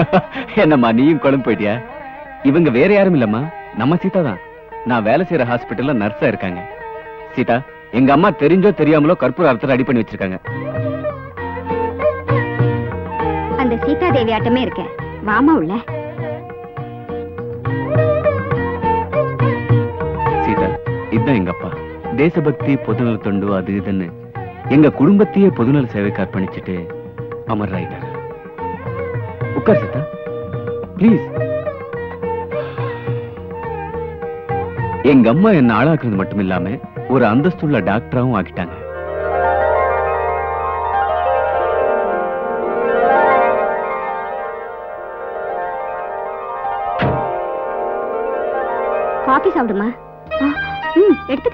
என்னம்மா நீயும் குழம்பு போயிட்டியா இவங்க வேற யாரும் இல்லம்மா நம்ம சீதா தான் நான் வேலை செய்யற ஹாஸ்பிட்டல்ல நர்ஸா இருக்காங்க சீதா எங்க அம்மா தெரிஞ்சோ தெரியாமலோ கற்பூர அர்த்தம் ரெடி பண்ணி வச்சிருக்காங்க அந்த சீதா தேவி ஆட்டமே இருக்கேன் வாமா உள்ள சீதா இதுதான் எங்க அப்பா தேசபக்தி பொதுநல தொண்டு அது இதுன்னு எங்க குடும்பத்தையே பொதுநல சேவைக்கு அர்ப்பணிச்சுட்டு அமர் ஆயிட்டாரு உட்கார் சீதா ப்ளீஸ் எங்க அம்மா என்ன ஆளாக்குறது மட்டும் இல்லாம ஒரு அந்தஸ்துள்ள டாக்டராவும் ஆக்கிட்டாங்க காபி சாப்பிடுமா ஆ, ம் எடுத்துக்க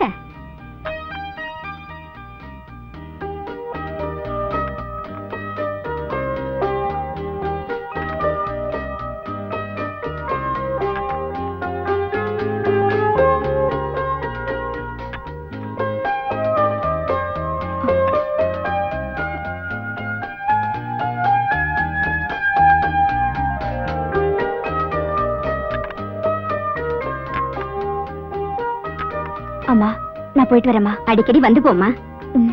அம்மா நான் போயிட்டு வரேம்மா அடிக்கடி வந்து போம்மா ம்.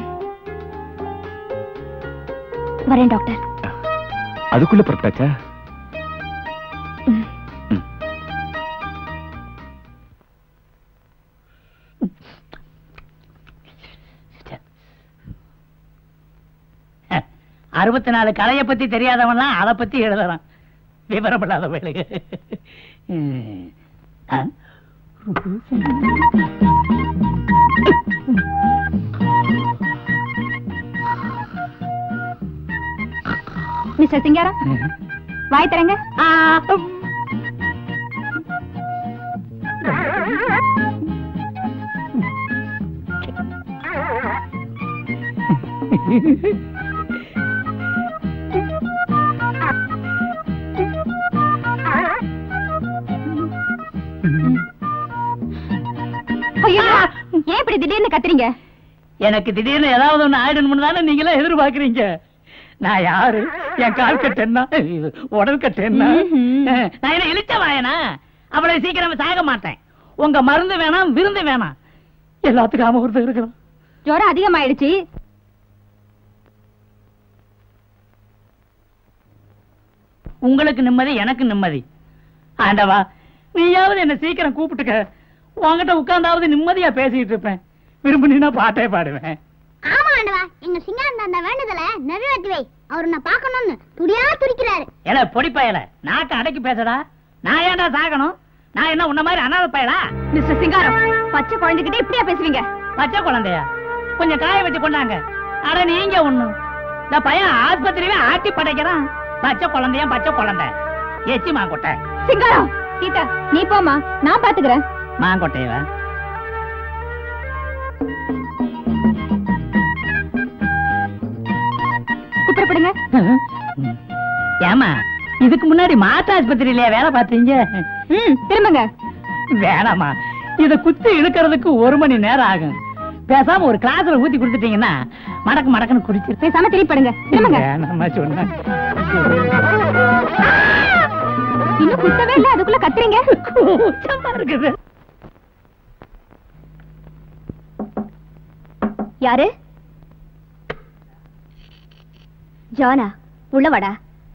வரேன் டாக்டர் அதுக்குள்ள புறப்பட்டாச்சா ம். ம். அறுபத்தி நாலு கலைய பத்தி தெரியாதவன்லாம் அதை பத்தி எழுதுறான் விவரப்படாத வேலைக்கு ம். ஆ? மிஸ்டர் சிங்காரம் வாய் தரங்க ஆ. ஐயோ ஏன் இப்படி திடீர்னு கத்துறீங்க எனக்கு திடீர்னு ஏதாவது ஒண்ணு ஆயிடணும்னு தானே நீங்களே எதிர்பார்க்கறீங்க நான் யாரு என் கால் கட்டு என்ன இது உடல் கட்டு என்ன ம்ஹும். அஹ், நான் என்ன இழுச்ச வாயனா அவ்வளவு சீக்கிரம் சாக மாட்டேன் உங்க மருந்து வேணாம் விருந்து வேணாம் எல்லாத்துக்கும் அமர்ந்து இருக்கிறோம் ஜுரம் அதிகமாயிடுச்சு உங்களுக்கு நிம்மதி எனக்கு நிம்மதி ஆண்டவா நீயாவது என்ன சீக்கிரம் கூப்பிட்டுக்க உன்கிட்ட உட்கார்ந்தாவது நிம்மதியா பேசிட்டு இருப்பேன் விரும்பினா பாட்டே பாடுவேன் ஆமா ஆண்டவா எங்க சிங்காரன் அந்த வேண்டுதல நிறைவேற்றி வை அவர் நான் பார்க்கணும்னு துடியா துடிக்கிறாரு ஏல பொடி பயல நாக்க அடக்கி பேசடா நான் ஏன்டா சாகணும் நான் என்ன உன்ன மாதிரி அனாதை பயலா மிஸ்டர் சிங்காரம் பச்சை குழந்தைகிட்ட இப்படியா பேசுவீங்க பச்சை குழந்தையா கொஞ்சம் காய வச்சு கொண்டாங்க அட நீங்க ஒண்ணு இந்த பையன் ஆஸ்பத்திரியில ஆட்டி படைக்கிறான் பச்சை குழந்தையா பச்சை குழந்தை எச்சி மாங்கொட்டை சிங்காரம் சீதா நீ போமா நான் பாத்துக்கிறேன் மாங்கொட்டையவா குப்புறப்படுங்க ஏமா இதுக்கு முன்னாடி மாட்டு ஆஸ்பத்திரியில வேலை பார்த்தீங்க ம் திரும்புங்க வேணாமா இத குத்தி இழுக்கிறதுக்கு ஒரு மணி நேரம் ஆகும் பேசாம ஒரு கிளாஸ்ல ஊத்தி கொடுத்துட்டீங்கன்னா மடக்கு மடக்குன்னு குடிச்சிரு பேசாம திரும்பி படுங்க திரும்புங்க வேணாமா சொன்னேன் இன்னும் குத்தவே இல்ல அதுக்குள்ள கத்துறீங்க கூச்சமா இருக்குது யாரு ஜானா உள்ள வாடா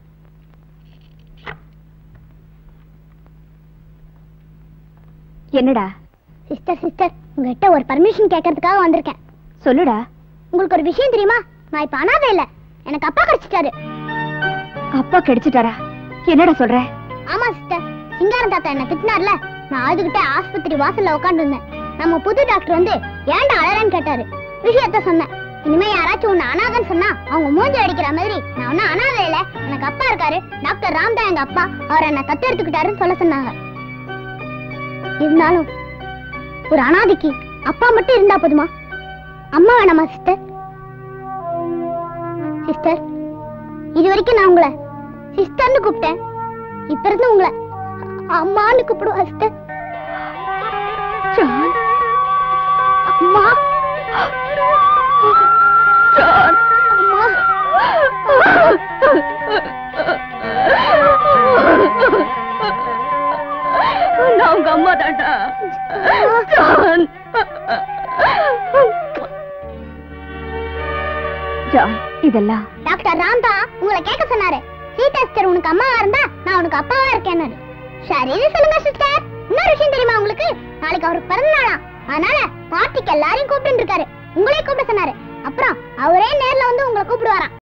என்னடா சிஸ்டர் சிஸ்டர் உங்ககிட்ட ஒரு பர்மிஷன் கேட்கறதுக்காக வந்திருக்கேன் சொல்லுடா உங்களுக்கு ஒரு விஷயம் தெரியுமா நான் இப்ப அனாதை இல்ல எனக்கு அப்பா கிடைச்சிட்டாரு அப்பா கிடைச்சிட்டாரா என்னடா சொல்ற ஆமா சிஸ்டர் சிங்காரம் தாத்தா என்ன திட்டினார்ல நான் அழுதுகிட்டே ஆஸ்பத்திரி வாசல்ல உட்கார்ந்து இருந்தேன் நம்ம புது டாக்டர் வந்து ஏன்டா அழறேன்னு கேட்டாரு விஷயத்த சொன்னேன் இனிமே யாராச்சும் உன்னை அனாதைன்னு சொன்னா அவங்க மூஞ்சி அடிக்கிற மாதிரி நான் ஒன்னும் அனாதை இல்ல எனக்கு அப்பா இருக்காரு டாக்டர் ராம் தான் எங்க அப்பா அவர் என்ன தத்து எடுத்துக்கிட்டாருன்னு சொல்ல சொன்னாங்க இருந்தாலும் ஒரு அனாதைக்கு அப்பா மட்டும் இருந்தா போதுமா அம்மா வேணாமா சிஸ்டர் சிஸ்டர் இது வரைக்கும் நான் உங்களை சிஸ்டர்னு கூப்பிட்டேன் இப்ப இருந்து உங்களை அம்மான்னு கூப்பிடுவா சிஸ்டர் ஜான் அம்மா ஜான் அம்மா இதெல்லாம் டாக்டர் ராம் தான் உங்களை கேட்க சொன்னாரு சீதா சிஸ்டர் உனக்கு அம்மாவா இருந்தா நான் உனக்கு அப்பாவா இருக்கேன்னு சரி இது சொல்லுங்க சிஸ்டர் இன்னொரு விஷயம் தெரியுமா உங்களுக்கு நாளைக்கு அவருக்கு பிறந்த நாளா அதனால பார்ட்டிக்கு எல்லாரையும் கூப்பிட்டு இருக்காரு உங்களையும் கூப்பிட சொன்னாரு அப்புறம் அவரே நேர்ல வந்து உங்களை கூப்பிடுவாராம்